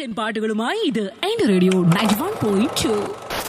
കിടിലൻ പാട്ടുകളുമായി ഇത് എന്റെ radio ninety one point two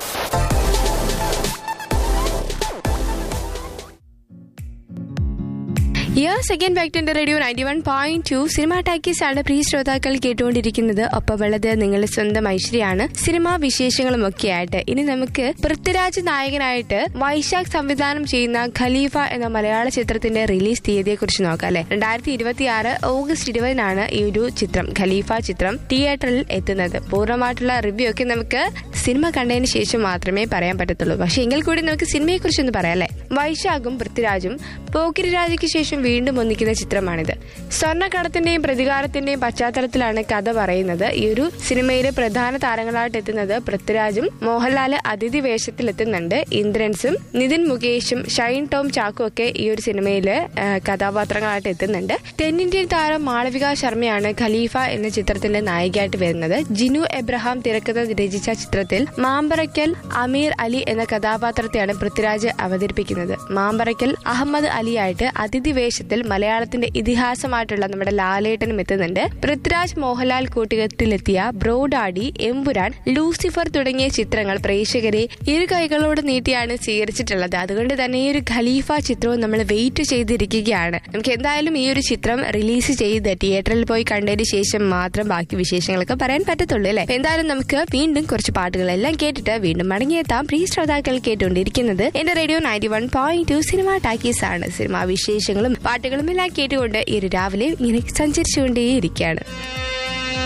yes again back to radio ninety one point two cinema talkies ആണ് പ്രിയ ശ്രോതാക്കൾ കേട്ടുകൊണ്ടിരിക്കുന്നത് ഒപ്പമുള്ളത് നിങ്ങളുടെ സ്വന്തം ഐശ്വര്യാണ് സിനിമാ വിശേഷങ്ങളും ഒക്കെ ആയിട്ട് ഇനി നമുക്ക് പൃഥ്വിരാജ് നായകനായിട്ട് വൈശാഖ് സംവിധാനം ചെയ്യുന്ന ഖലീഫ എന്ന മലയാള ചിത്രത്തിന്റെ റിലീസ് തീയതിയെ കുറിച്ച് നോക്കാം അല്ലെ രണ്ടായിരത്തി ഇരുപത്തി ആറ് ഓഗസ്റ്റ് ഇരുപതിനാണ് ഈ ഒരു ചിത്രം ഖലീഫ ചിത്രം തിയേറ്ററിൽ എത്തുന്നത് പൂർണ്ണമായിട്ടുള്ള റിവ്യൂ ഒക്കെ നമുക്ക് സിനിമ കണ്ടതിന് ശേഷം മാത്രമേ പറയാൻ പറ്റത്തുള്ളൂ പക്ഷെ എങ്കിൽ കൂടി നമുക്ക് സിനിമയെ കുറിച്ചൊന്ന് പറയാം അല്ലെ വൈശാഖും പൃഥ്വിരാജും പോക്കിരി രാജയ്ക്ക് ശേഷം വീണ്ടും ഒന്നിക്കുന്ന ചിത്രമാണിത് സ്വർണ്ണക്കടത്തിന്റെയും പ്രതികാരത്തിന്റെയും പശ്ചാത്തലത്തിലാണ് കഥ പറയുന്നത് ഈ ഒരു സിനിമയിലെ പ്രധാന താരങ്ങളായിട്ട് എത്തുന്നത് പൃഥ്വിരാജും മോഹൻലാല് അതിഥി വേഷത്തിൽ എത്തുന്നുണ്ട് ഇന്ദ്രൻസും നിതിൻ മുകേഷും ഷൈൻ ടോം ചാക്കും ഒക്കെ ഈ ഒരു സിനിമയില് ആ, കഥാപാത്രങ്ങളായിട്ട് എത്തുന്നുണ്ട് തെന്നിന്ത്യൻ താരം മാളവിക ശർമ്മയാണ് ഖലീഫ എന്ന ചിത്രത്തിന്റെ നായികയായിട്ട് വരുന്നത് ജിനു എബ്രഹാം തിരക്കഥ രചിച്ച ചിത്രത്തിൽ മാമ്പറയ്ക്കൽ അമീർ അലി എന്ന കഥാപാത്രത്തെയാണ് പൃഥ്വിരാജ് അവതരിപ്പിക്കുന്നത് മാമ്പറയ്ക്കൽ അഹമ്മദ് അലിയായിട്ട് അതിഥി വേഷത്തിൽ മലയാളത്തിന്റെ ഇതിഹാസമായിട്ടുള്ള നമ്മുടെ ലാലേട്ടനും എത്തുന്നുണ്ട് പൃഥ്വിരാജ് മോഹൻലാൽ കൂട്ടുകെട്ടിലെത്തിയ ബ്രോഡാഡി എമ്പുരാൻ ലൂസിഫർ തുടങ്ങിയ ചിത്രങ്ങൾ പ്രേക്ഷകരെ ഇരു കൈകളോട് നീട്ടിയാണ് സ്വീകരിച്ചിട്ടുള്ളത് അതുകൊണ്ട് തന്നെ ഈ ഒരു ഖലീഫ ചിത്രവും നമ്മൾ വെയിറ്റ് ചെയ്തിരിക്കുകയാണ് നമുക്ക് എന്തായാലും ഈ ഒരു ചിത്രം റിലീസ് ചെയ്ത് തിയേറ്ററിൽ പോയി കണ്ടതിന് ശേഷം മാത്രം ബാക്കി വിശേഷങ്ങളൊക്കെ പറയാൻ പറ്റത്തുള്ളൂ അല്ലേ അപ്പൊ എന്തായാലും നമുക്ക് വീണ്ടും കുറച്ച് പാട്ടുകളെല്ലാം കേട്ടിട്ട് വീണ്ടും മടങ്ങിയെത്താം പ്രിയ ശ്രോതാക്കൾ കേട്ടുകൊണ്ടിരിക്കുന്നത് എന്റെ radio ninety one point two cinema talkies ആണ് സിനിമാ വിശേഷങ്ങളും പാട്ടുകളും എല്ലാം കേട്ടുകൊണ്ട് ഈ ഒരു രാവിലെ ഇങ്ങനെ സഞ്ചരിച്ചുകൊണ്ടേയിരിക്കുകയാണ്